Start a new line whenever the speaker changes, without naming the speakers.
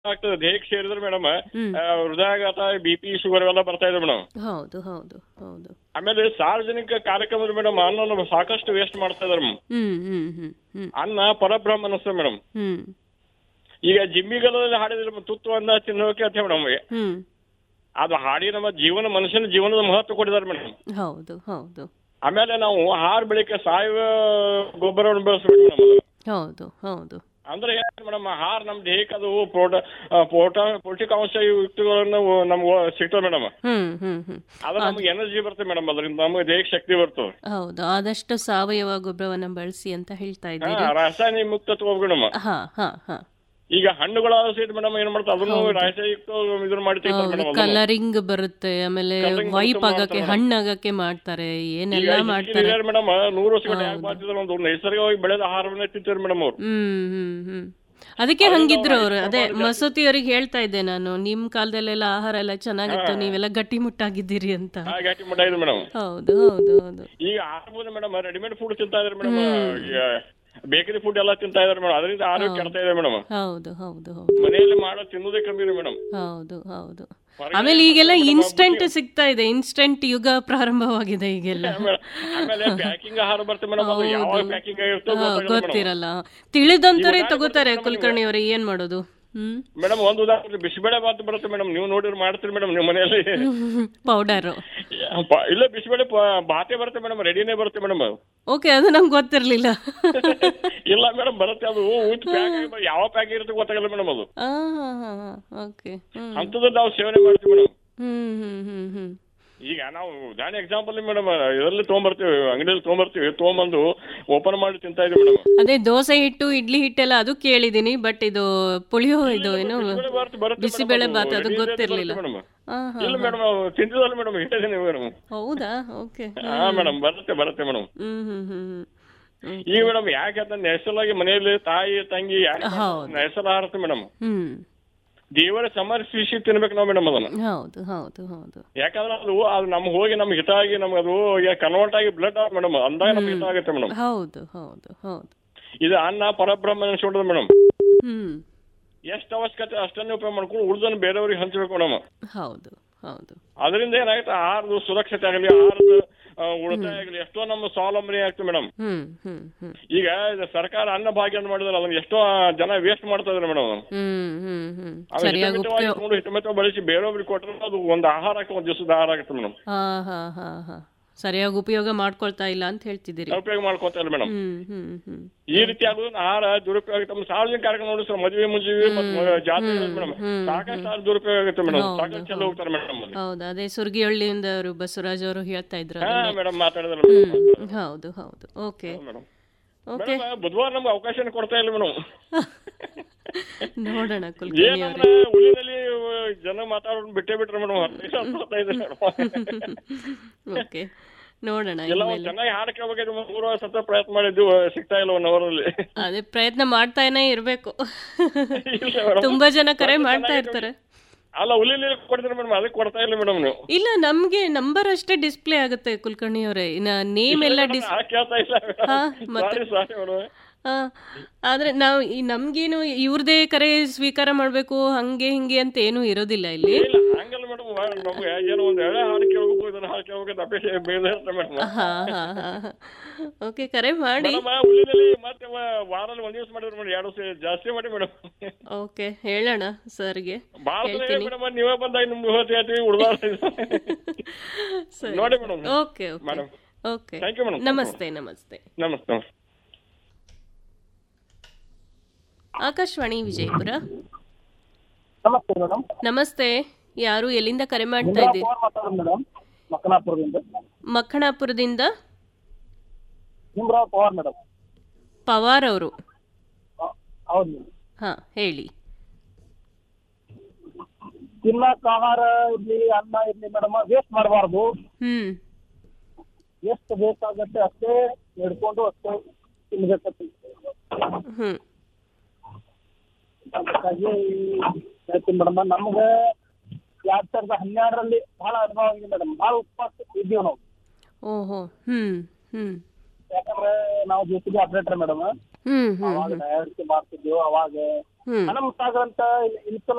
ಆಗ್ತದೆ ದೇಹಕ್ಕೆ ಸೇರಿದ್ರೆ ಮೇಡಮ್
ಹ್ಮ್.
ಹೃದಯಾಘಾತ ಬಿ ಪಿ ಶುಗರ್ ಎಲ್ಲ ಬರ್ತಾ ಇದೆ ಮೇಡಮ್
ಹೌದು ಹೌದು ಹೌದು
ಆಮೇಲೆ ಸಾರ್ವಜನಿಕ ಕಾರ್ಯಕ್ರಮದ ಮೇಡಮ್ ಅನ್ನ ಸಾಕಷ್ಟು ವೇಸ್ಟ್ ಮಾಡ್ತಾ ಇದಾರೆ ಮೇಡಮ್
ಹ್ಮ್ ಹ್ಮ್ ಹ್ಮ್ ಹ್ಮ್
ಅನ್ನ ಪರಬ್ರಹ್ಮ ಅನಿಸ್ತದೆ ಮೇಡಮ್
ಹ್ಮ್
ಈಗ ಜಿಮ್ಮಿಗಳಲ್ಲಿ ಹಾಡಿದ್ರೆ ತುತ್ತು ಅನ್ನ ತಿನ್ನೋಕೆ ಅಂತ ಮೇಡಮ್
ಹ್ಮ್
ಅದು ಹಾಡಿ ನಮ್ಮ ಜೀವನ ಮನುಷ್ಯನ ಜೀವನದ ಮಹತ್ವ ಕೊಟ್ಟಿದ್ದಾರೆ ಮೇಡಮ್
ಹೌದು ಹೌದು
ಆಮೇಲೆ ನಾವು ಆಹಾರ ಬೆಳಿಗ್ಗೆ ಸಾವಯವ ಗೊಬ್ಬರವನ್ನು ಬೆಳೆಸ್ಬೇಕು ಮೇಡಮ್
ಹೌದು ಹೌದು
ಅಂದ್ರೆ ಏನು ಮೇಡಮ್ ಆಹಾರ ನಮ್ಮ ದೇಹಕ್ಕೆ ಅದು ಪ್ರೋಟ ಪ್ರೋಟ ಪೌಷ್ಟಿಕಾಂಶ ಯುಕ್ತಗಳನ್ನು ನಮ್ಗೆ ಸಿಗ್ತದೆ ಮೇಡಮ್
ಹ್ಮ್ ಹ್ಮ್ ಹ್ಮ್
ಅದು ನಮ್ಗೆ ಎನರ್ಜಿ ಬರುತ್ತೆ ಮೇಡಮ್ ಅದರಿಂದ ನಮಗೆ ದೇಹಕ್ಕೆ ಶಕ್ತಿ ಬರ್ತದೆ
ಹೌದು ಆದಷ್ಟು ಸಾವಯವ ಗೊಬ್ಬರವನ್ನ ಬಳಸಿ ಅಂತ ಹೇಳ್ತಾ
ಹಾ
ಇದ್ದೀರಿ
ರಾಸಾಯನಿಕ ಮುಕ್ತ ತಗೋಬೇಕು ಮೇಡಮ್
ಹಾ ಹಾ ಹಾ
ಈಗ ಹಣ್ಣುಗಳಾದ ಸಹಿತ ಮೇಡಮ್ ಏನ್ ಮಾಡ್ತಾರೆ ಅದನ್ನು ರಾಸಾಯನಿಕ ಇದನ್ನ ಮಾಡಿ ತೆಗಿತಾರೆ
ಹೌದು
ಮೇಡಮ್
ಕಲರಿಂಗ್ ಬರುತ್ತೆ ಆಮೇಲೆ
Colouring
ವೈಪ್
ಬರುತ್ತೆ
ಆಗಕ್ಕೆ
ಮಾಡ್ತಾರೆ.
ಹಣ್ಣಾಗಕ್ಕೆ ಮಾಡ್ತಾರೆ ಏನೆಲ್ಲ ಮಾಡ್ತಾರೆ
ಮೇಡಮ್ ನೂರು ವರ್ಷಗಳು ಯಾಕೆ ಮಾಡ್ತಿದ್ರು ಒಂದು ನೈಸರ್ಗಿಕವಾಗಿ ಬೆಳೆದ ಆಹಾರವನ್ನೇ ತಿಂತಾರೆ ಮೇಡಮ್ ಅವ್ರು
ಹ್ಮ್ ಹ್ಮ್ ಹ್ಮ್ ಅದಕ್ಕೆ ಹಂಗಿದ್ರು ಅವರು ಅದೇ ಮಸೂತಿ ಅವ್ರಿಗೆ ಹೇಳ್ತಾ ಇದ್ದೆ ನಾನು ನಿಮ್ ಕಾಲದಲ್ಲೆಲ್ಲ ಆಹಾರ ಎಲ್ಲ ಚೆನ್ನಾಗಿತ್ತು ನೀವೆಲ್ಲ ಗಟ್ಟಿ ಮುಟ್ಟಾಗಿದ್ದೀರಿ ಅಂತ
ಹಾ ಗಟ್ಟಿ ಮಟ್ಟ ಇದೆ ಮೇಡಮ್
ಹೌದು ಹೌದು ಹೌದು
ಈಗ ಆರ್ಬೋದು ಮೇಡಮ್ ರೆಡಿಮೇಡ್ ಫುಡ್ ತಿಂತಾ ಇದಾರೆ ಮೇಡಮ್ ಬೇಕರಿ ಫುಡ್ ಎಲ್ಲ ತಿಂತಾ ಇದಾರೆ ಮೇಡಮ್ ಅದರಿಂದ ಆರೋಗ್ಯ ಕೆಡ್ತಾ ಇದೆ ಮೇಡಮ್
ಹೌದು ಹೌದು ಹೌದು
ಮನೆಯಲ್ಲಿ ಮಾಡೋ ತಿನ್ನೋದೇ ಕಮ್ಮಿ ಇದೆ ಮೇಡಮ್
ಹೌದು ಹೌದು
ಹೊರಗಡೆ
ಆಮೇಲೆ ಈಗೆಲ್ಲ ಇನ್ಸ್ಟೆಂಟ್ ಸಿಗ್ತಾ ಇದೆ ಇನ್ಸ್ಟೆಂಟ್ ಯುಗ ಪ್ರಾರಂಭವಾಗಿದೆ ಈಗೆಲ್ಲ
ಆಮೇಲೆ ಪ್ಯಾಕಿಂಗ್ ಆಹಾರ ಬರುತ್ತೆ ಮೇಡಮ್ ಅದು ಯಾವಾಗ ಪ್ಯಾಕಿಂಗ್ ಆಗಿರುತ್ತೋ
ಹಾ,
ಗೊತ್ತಾಗಲ್ಲ ಮೇಡಮ್
ಗೊತ್ತಿರಲ್ಲ ತಿಳಿದಂತರೇ ತಗೋತಾರೆ ಕುಲಕರ್ಣಿ ಅವರು ಏನ್ ಮಾಡೋದು ಹ್ಮ್
ಮೇಡಮ್ ಒಂದು ಉದಾಹರಣೆ ಬಿಸಿಬೇಳೆ ಬಾತ್ ಬರುತ್ತೆ ಮೇಡಮ್ ನೀವು ನೋಡಿದ್ರೆ ಮಾಡ್ತೀರಿ ಮೇಡಮ್ ನಿಮ್ಮ ಮನೆಯಲ್ಲಿ
ಪೌಡರು
ಪ- ಇಲ್ಲ ಬಿಸಿಬೇಳೆ ಪ- ಬಾತೆ ಬರುತ್ತೆ ಮೇಡಮ್ ರೆಡಿನೇ ಬರುತ್ತೆ ಮೇಡಮ್
ಓಕೆ ಅದು ನಂಗೆ ಗೊತ್ತಿರ್ಲಿಲ್ಲ
ಇಲ್ಲ ಮೇಡಮ್ ಬರುತ್ತೆ ಅದು ಊಟ ಪ್ಯಾಕ್ ಯಾವ ಪ್ಯಾಕ್ ಇರುತ್ತೆ ಗೊತ್ತಾಗಲ್ಲ ಮೇಡಮ್ ಅದು
ಆ, ಹಾ ಹಾ ಹಾ ಓಕೆ ಹ್ಮ್
ಅಂಥದ್ದು ನಾವು ಸೇವನೆ ಮಾಡ್ತೀವಿ ಮೇಡಮ್
ಹ್ಮ್ ಹ್ಮ್ ಹ್ಮ್ ಹ್ಮ್
ಈಗ ನಾವು ಉದಾಹರಣೆ ಎಕ್ಸಾಂಪಲ್ ಮೇಡಮ್ ಇದರಲ್ಲಿ ತೊಗೊಂಬರ್ತೀವಿ ಅಂಗಡಿಯಲ್ಲಿ ತೊಗೊಂಬರ್ತೀವಿ ತೊಗೊಂಬಂದು ಓಪನ್ ಮಾಡಿ ತಿಂತಾ ಇದೀವಿ ಮೇಡಮ್
ಅದೇ ದೋಸೆ ಹಿಟ್ಟು ಇಡ್ಲಿ ಹಿಟ್ಟೆಲ್ಲ ಅದು ಕೇಳಿದೀನಿ ಬಟ್ ಇದು ಪುಳಿಯೋ ಇದು ಏನು ಬಿಸಿಬೇಳೆ ಬಾತ್ ಅದು ಗೊತ್ತಿರ್ಲಿಲ್ಲ ಆ, ಹಾ,
ಇಲ್ಲ ಮೇಡಮ್ ತಿಂತಿದ್ದಲ್ಲ ಮೇಡಮ್ ಹೇಳಿದ್ದೀನಿ ಮೇಡಮ್
ಹೌದಾ ಓಕೆ
ಹಾ ಮೇಡಮ್ ಬರುತ್ತೆ ಬರುತ್ತೆ ಮೇಡಮ್
ಹ್ಮ್ ಹ್ಮ್ ಹ್ಮ್ ಹ್ಮ್
ಈಗ ಮೇಡಮ್ ಯಾಕೆ ಅಂತ ನೆಸಲಾಗಿ ಮನೆಯಲ್ಲಿ ತಾಯಿ ತಂಗಿ
ಹೌದು.
ನೆಸಲ ಹಾರುತ್ತೆ ಮೇಡಮ್
ಹ್ಮ್
ದೇವರ ಸಮರ್ಪಿಸಿ ತಿನ್ಬೇಕು ನಾವು ಮೇಡಮ್ ಅದನ್ನ
ಹೌದು ಹೌದು ಹೌದು
ಯಾಕಂದ್ರೆ ಅದು ಅದು ನಮ್ಗೆ ಹೋಗಿ ನಮ್ಗೆ ಹಿತ ಆಗಿ ನಮ್ಗೆ ಅದು ಕನ್ವರ್ಟ್ ಆಗಿ ಬ್ಲಡ್ ಮೇಡಮ್ ಅಂದಾಗ ನಮ್ಗೆ ಹಿತ ಆಗುತ್ತೆ ಮೇಡಮ್
ಹೌದು ಹೌದು ಹೌದು
ಇದು ಅನ್ನ ಪರಬ್ರಹ್ಮ ಅನ್ಸ್ಕೊಂಡ್ರೆ ಮೇಡಮ್
ಹ್ಮ್
ಎಷ್ಟು ಅವಶ್ಯಕತೆ ಅಷ್ಟನ್ನೇ ಉಪಯೋಗ ಮಾಡ್ಕೊಂಡು ಉಳಿದನ್ನು ಬೇರೆಯವ್ರಿಗೆ ಹಂಚ್ಬೇಕು ಮೇಡಮ್
ಹೌದು ಹೌದು
ಅದರಿಂದ ಏನಾಗುತ್ತೆ ಆಹಾರದ ಸುರಕ್ಷತೆ ಆಗಲಿ ಆಹಾರದ ಆ, ಉಳಿತಾಯ ಆಗಲಿ ಎಷ್ಟೋ ನಮ್ಮ ಸ್ವಾವಲಂಬನೆ ಆಗ್ತದೆ ಮೇಡಮ್
ಹ್ಮ್ ಹ್ಮ್ ಹ್ಮ್
ಈಗ ಇದು ಸರ್ಕಾರ ಅನ್ನ ಭಾಗ್ಯ ಅಂತ ಮಾಡಿದ್ರೆ ಅದನ್ನ ಎಷ್ಟೋ ಜನ ವೇಸ್ಟ್ ಮಾಡ್ತಾ ಇದಾರೆ ಮೇಡಮ್
ಹ್ಮ್ ಹ್ಮ್ ಹ್ಮ್
ಅದು
ಸರಿಯಾಗಿ
ಹಿತಮಿತವಾಗಿ
ಉಪಯೋಗ
ಇಟ್ಕೊಂಡು ಹಿತಮಿತವಾಗಿ ಬಳಸಿ ಬೇರೆಯವ್ರಿಗೆ ಕೊಟ್ಟರೆ ಅದು ಒಂದು ಆಹಾರ ಆಗುತ್ತೆ ಒಂದು ದಿವಸದ ಆಹಾರ ಆಗುತ್ತೆ ಮೇಡಮ್
ಹಾ ಹಾ ಹಾ ಹಾ ಸರಿಯಾಗಿ ಉಪಯೋಗ ಮಾಡ್ಕೊಳ್ತಾ ಇಲ್ಲ ಅಂತ ಹೇಳ್ತಿದ್ದೀರಿ
ಉಪಯೋಗ ಮಾಡ್ಕೋತಾ ಇಲ್ಲ ಮೇಡಮ್
ಹ್ಮ್ ಹ್ಮ್ ಹ್ಮ್
ಈ ರೀತಿ ಆಗೋದು ಆಹಾರ ದುರುಪಯೋಗ ಆಗುತ್ತೆ ನಮ್ಮ ಸಾರ್ವಜನಿಕ ಕಾರ್ಯಕ್ರಮ ನೋಡಿ ಸರ್ ಮದುವೆ ಮುಂಜಿವೆ ಮತ್ತು ಜಾತ್ರೆ ಮೇಡಮ್ ಸಾಕಷ್ಟು ಆಹಾರ ದುರುಪಯೋಗ ಆಗುತ್ತೆ ಮೇಡಮ್ ಸಾಕಷ್ಟು ಚೆಲ್ಲ ಹೋಗ್ತಾರೆ ಮೇಡಮ್ ಅಲ್ಲಿ
ಹೌದು ಅದೇ ಸುರ್ಗಿಹಳ್ಳಿಯಿಂದ ಅವರು ಬಸವರಾಜ್ ಅವರು ಹೇಳ್ತಾ ಇದ್ರು
ಹಾ
ಅದನ್ನೇ.
ಮೇಡಮ್ ಮಾತಾಡಿದ್ರೆ ಮೇಡಮ್
ಹ್ಮ್, ಹೌದು ಹೌದು ಓಕೆ
ಮೇಡಮ್
ಓಕೆ
ಮೇಡಮ್ ಬುಧವಾರ ನಮ್ಗೆ ಅವಕಾಶ ಕೊಡ್ತಾ ಇಲ್ಲ ಮೇಡಮ್
ನೋಡೋಣ ಕುಲಕರ್ಣಿ ಅವರೇ
ಏನಂದ್ರೆ ಉಳಿದಲ್ಲಿ ಜನ ಮಾತಾಡೋದು ಬಿಟ್ಟೇ ಬಿಟ್ರೆ ಮೇಡಮ್ ಇದೆ
ಓಕೆ ನೋಡೋಣ
ಎಲ್ಲ
ಇನ್ಮೇಲೆ
ಚೆನ್ನಾಗಿ ಹಾಡು ಕೇಳ್ಬೇಕಾದ್ರೆ ಮೂರು ವರ್ಷ ಸತ ಪ್ರಯತ್ನ ಮಾಡಿದ್ದು ಸಿಗ್ತಾ ಇಲ್ಲ ಒನ್ ಅವರಲ್ಲಿ
ಅದೇ ಪ್ರಯತ್ನ ಮಾಡ್ತಾನೆ ಇರ್ಬೇಕು
ಇಲ್ಲ ಮೇಡಮ್
ತುಂಬಾ ಜನ ಕರೆ ಮಾಡ್ತಾ ಇರ್ತಾರೆ
ಅಲ್ಲ ಉಳಿಲಿ ಕೊಡ್ತೀರಿ ಮೇಡಮ್ ಅದಕ್ಕೆ ಕೊಡ್ತಾ ಇಲ್ಲ ಮೇಡಮ್ ನೀವು
ಇಲ್ಲ ನಮ್ಗೆ ನಂಬರ್ ಅಷ್ಟೇ ಡಿಸ್ಪ್ಲೇ ಆಗುತ್ತೆ ಕುಲಕರ್ಣಿ ಅವರೇ ಇನ್ನ ನೇಮ್ ಎಲ್ಲ ಡಿಸ್
ಆ ಕೇಳ್ತಾ ಇಲ್ಲ
ಹಾ, ಮತ್ತೆ?
ಸಾರಿ ಸಾರಿ ಮೇಡಮ್
ಆ, ಆದ್ರೆ ನಾವು ಈ ನಮ್ಗೇನು ಇವ್ರದೇ ಕರೆ ಸ್ವೀಕಾರ ಮಾಡ್ಬೇಕು ಹಂಗೆ ಹಿಂಗೆ ಅಂತ ಏನು ಇರೋದಿಲ್ಲ ಇಲ್ಲಿ
ಇಲ್ಲ ಹಂಗಲ್ಲ ಮೇಡಮ್ ನಮ್ಗೆ ಏನೋ ಒಂದು ಎಳೆ ಹಾಡು ಕೇಳ್ಬೇಕು ಇದನ್ನ ಹಾಡು ಕೇಳ್ಬೇಕು ಅಂತ ಅಪೇಕ್ಷೆ ಬೇರೆ ಇರುತ್ತೆ ಮೇಡಮ್
ಹಾ ಹಾ ಹಾ ಓಕೆ ಕರೆ ಮಾಡಿ
ಮೇಡಮ್ ಉಳಿದಲ್ಲಿ ಮತ್ತೆ ವ- ವಾರಲ್ಲಿ ಒಂದ್ ದಿವಸ ಮಾಡಿದ್ರು ಮೇಡಮ್ ಎರಡು ದಿವಸ ಜಾಸ್ತಿ ಮಾಡಿ ಮೇಡಮ್
ಓಕೆ ಹೇಳೋಣ ಸರ್ಗೆ
ಭಾಳ
ಹೇಳ್ತೀನಿ
ಮೇಡಮ್ ನೀವೇ ಬಂದಾಗ ನಿಮ್ಗೆ ಇವತ್ತು ಹೇಳ್ತೀವಿ ಉಳ್ದಾರ
ಸರಿ
ನೋಡಿ madam
okay okay
madam
okay
thank you madam
ನಮಸ್ತೆ ನಮಸ್ತೆ
ನಮಸ್ತೆ ನಮಸ್ತೆ
ಆಕಾಶವಾಣಿ ವಿಜಯಪುರ
ನಮಸ್ತೆ ಮೇಡಮ್
ನಮಸ್ತೆ ಯಾರು ಎಲ್ಲಿಂದ ಕರೆ ಮಾಡ್ತಾ ಇದ್ದೀರಿ
ಫೋನ್ ಮಾತಾಡೋದು ಮೇಡಮ್ ಮಕ್ಕನಾಪುರದಿಂದ
ಮಕ್ಕಣಾಪುರದಿಂದ
ನಿಮ್ರಾವ್ ಪವಾರ್ ಮೇಡಮ್
ಪವಾರ್ ಅವರು
ಹೌದು ಮೇಡಮ್
ಹಾ ಹೇಳಿ
ತಿನ್ನಕ್ ಆಹಾರ ಇರ್ಲಿ ಅನ್ನ ಇರ್ಲಿ ಮೇಡಮ್ ವೇಸ್ಟ್ ಮಾಡಬಾರ್ದು
ಹ್ಮ್
ಎಷ್ಟು ಬೇಕಾಗತ್ತೆ ಅಷ್ಟೇ ಹಿಡ್ಕೊಂಡು ಅಷ್ಟೇ ತಿನ್ಬೇಕಂತ
ಹ್ಮ್
ಅದಕ್ಕಾಗಿ ಹೇಳ್ತೀನಿ ಮೇಡಮ್ ನಮ್ಗೆ ಎರಡ್ ಸಾವಿರದ ಹನ್ನೆರಡರಲ್ಲಿ ಬಹಳ ಅನುಭವ ಆಗಿದೆ ಮೇಡಮ್ ಬಹಳ ಉಪವಾಸ ಇದ್ದೀವಿ ನಾವು
ಓಹೋ ಹ್ಮ್ ಹ್ಮ್
ಯಾಕಂದ್ರೆ ನಾವು J C B operator madam
ಹ್ಮ್ ಹ್ಮ್
ಅವಾಗ ತಯಾರಿಕೆ ಮಾಡ್ತಿದ್ವಿ ಅವಾಗ
ಹ್ಮ್
ಹಣಂ ಸಾಗರ್ ಅಂತ ಇನ್ಸ್ಟಾಲ್